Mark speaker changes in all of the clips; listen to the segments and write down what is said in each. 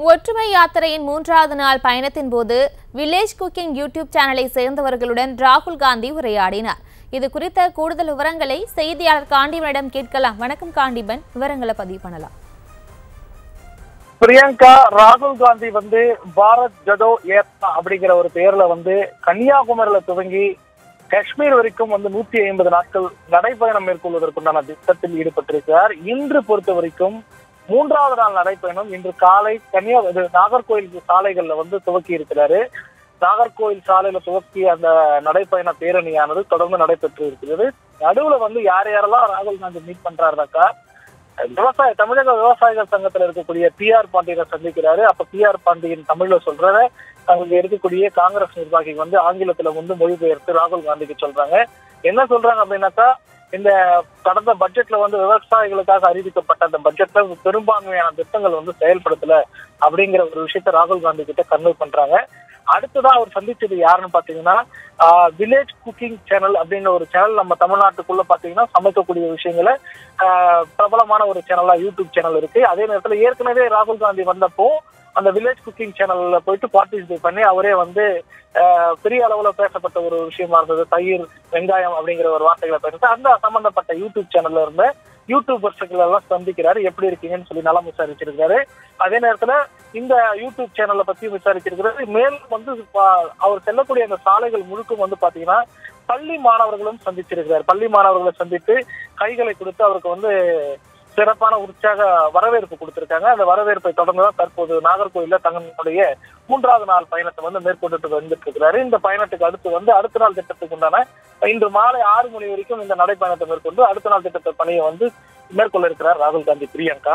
Speaker 1: ஒற்றுமை யாத்திரையின் மூன்றாவது நாள் பயணத்தின் போது வில்லேஜ் குக்கிங் யூடியூப் சேனலை சேர்ந்தவர்களுடன் ராகுல் காந்தி உரையாடினார் இது குறித்த கூடுதல் விவரங்களை செய்தியாளர் காண்டிபனிடம் கேட்கலாம் வணக்கம் காண்டிபன் விவரங்களை பதிவு பண்ணலாம்
Speaker 2: பிரியங்கா ராகுல் காந்தி வந்து பாரத் ஜடோ ஏத்னா அப்படிங்கிற ஒரு பெயர்ல வந்து கன்னியாகுமரியில துவங்கி காஷ்மீர் வரைக்கும் வந்து நூத்தி ஐம்பது நாட்கள் நடைப்பயணம் மேற்கொள்வதற்குண்டான திட்டத்தில் ஈடுபட்டிருக்கிறார் இன்று பொறுத்த வரைக்கும் மூன்றாவது நாள் நடைப்பயணம் இன்று காலை கன்னியா இது நாகர்கோயில் சாலைகள்ல வந்து துவக்கி இருக்கிறாரு நாகர்கோயில் சாலையில துவக்கிய அந்த நடைப்பயண பேரணியானது தொடர்ந்து நடைபெற்று இருக்கிறது நடுவுல வந்து யார் யாரெல்லாம் ராகுல் காந்தி மீட் பண்றாருனாக்கா விவசாய தமிழக விவசாயிகள் சங்கத்துல இருக்கக்கூடிய பி ஆர் பாண்டியனை சந்திக்கிறாரு அப்ப பி ஆர் பாண்டியன் தமிழ்ல சொல்றத அங்க இருக்கக்கூடிய காங்கிரஸ் நிர்வாகி வந்து ஆங்கிலத்துல வந்து மொழிபெயர்த்து ராகுல் காந்திக்கு சொல்றாங்க என்ன சொல்றாங்க அப்படின்னாக்கா இந்த கடந்த பட்ஜெட்ல வந்து விவசாயிகளுக்காக அறிவிக்கப்பட்ட அந்த பட்ஜெட்ல பெரும்பான்மையான திட்டங்கள் வந்து செயல்படுத்தல அப்படிங்கிற ஒரு விஷயத்த ராகுல் காந்தி கிட்ட கன்வே பண்றாங்க அடுத்ததான் அவர் சந்திச்சது யாருன்னு பாத்தீங்கன்னா வில்லேஜ் குக்கிங் சேனல் அப்படிங்கிற ஒரு சேனல் நம்ம தமிழ்நாட்டுக்குள்ள பாத்தீங்கன்னா சமைக்கக்கூடிய விஷயங்களை ஆஹ் பிரபலமான ஒரு சேனலா யூடியூப் சேனல் இருக்கு அதே நேரத்துல ஏற்கனவே ராகுல் காந்தி வந்தப்போ அந்த வில்லேஜ் குக்கிங் சேனல்ல போயிட்டு பார்ட்டிசிபேட் பண்ணி அவரே வந்து ஆஹ் பெரிய அளவுல பேசப்பட்ட ஒரு விஷயமா இருந்தது தயிர் வெங்காயம் அப்படிங்கிற ஒரு வார்த்தைகளை பேசுறது அந்த சம்பந்தப்பட்ட யூடியூப் சேனல்ல இருந்த யூடியூபர்ஸ்கள் எல்லாம் சந்திக்கிறாரு எப்படி இருக்கீங்கன்னு சொல்லி நலம் விசாரிச்சிருக்காரு அதே நேரத்துல இந்த யூடியூப் சேனலை பத்தி விசாரிச்சிருக்கிறாரு மேலும் வந்து ப- அவர் செல்லக்கூடிய அந்த சாலைகள் முழுக்கும் வந்து பாத்தீங்கன்னா பள்ளி மாணவர்களும் சந்திச்சிருக்கிறார் பள்ளி மாணவர்களை சந்தித்து கைகளை கொடுத்து அவருக்கு வந்து சிறப்பான உற்சாக வரவேற்பு கொடுத்திருக்காங்க அந்த வரவேற்பை தொடர்ந்து தான் தற்போது நாகர்கோயில்ல தங்களுடைய மூன்றாவது நாள் பயணத்தை வந்து மேற்கொண்டுட்டு வந்துட்டு இருக்கிறாரு இந்த பயணத்துக்கு அடுத்து வந்து அடுத்த நாள் திட்டத்துக்கு உண்டான இன்று மாலை ஆறு மணி வரைக்கும் இந்த நடைப்பயணத்தை மேற்கொண்டு அடுத்த நாள் திட்டத்தை பணியை வந்து மேற்கொள்ள இருக்கிறார் ராகுல் Gandhi Priyanka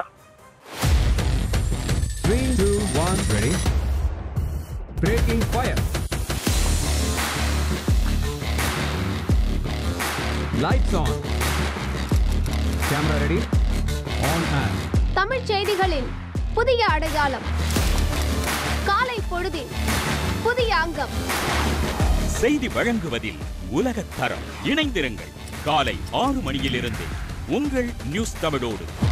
Speaker 3: Three, two, one, ready. Breaking fire. Lights on. Camera ready. On and.
Speaker 4: தமிழ்ச் செய்திகளின் புதிய அடையாளம் காலை பொழுதில் புதிய அங்கம்
Speaker 5: செய்தி வழங்குவதில் உலகத் தரம் இணைந்திருங்கள் காலை ஆறு மணியிலிருந்து உங்கள் நியூஸ் தமிழோடு